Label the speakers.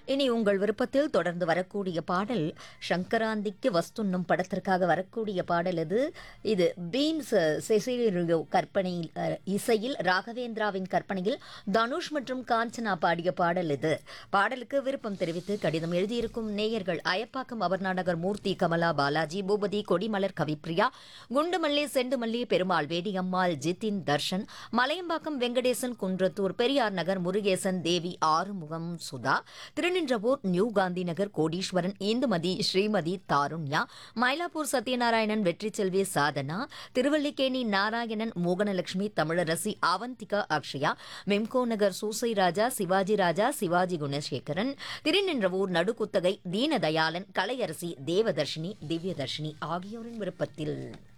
Speaker 1: இனி உங்கள் விருப்பத்தில் தொடர்ந்து வரக்கூடிய பாடல் சங்கராந்திக்கு வஸ்துன்னும் படத்திற்காக வரக்கூடிய பாடல் இது இது பீம்ஸ் செசிலியோ கற்பனையில் அஹ், இசையில் ராகவேந்திராவின் கற்பனையில் தனுஷ் மற்றும் காஞ்சனா பாடிய பாடல் இது பாடலுக்கு விருப்பம் தெரிவித்து கடிதம் எழுதியிருக்கும் நேயர்கள் அயப்பாக்கம் அபர்நாடகர் மூர்த்தி கமலா பாலாஜி பூபதி கொடிமலர் கவிப்ரியா குண்டுமல்லி செண்டுமல்லி பெருமாள் வேடியம்மாள் ஜித்தின் தர்ஷன் மலையம்பாக்கம் வெங்கடேசன் குன்றத்தூர் பெரியார் நகர் முருகேசன் தேவி ஆறுமுகம் சுதா திருநின்றவூர் நியூ காந்தி நகர் கோடீஸ்வரன் இந்துமதி ஸ்ரீமதி தாருண்யா மயிலாப்பூர் சத்யநாராயணன் வெற்றி செல்வி சாதனா திருவல்லிக்கேணி நாராயணன் மோகனலட்சுமி தமிழரசி அவந்திகா அக்ஷயா மெம்கோ நகர் சூசை ராஜா சிவாஜி ராஜா சிவாஜி குணசேகரன் திருநின்றவூர் நடுக்குத்தகை தீனதயாளன் கலையரசி தேவதர்ஷினி திவ்யதர்ஷினி ஆகியோரின் விருப்பத்தில்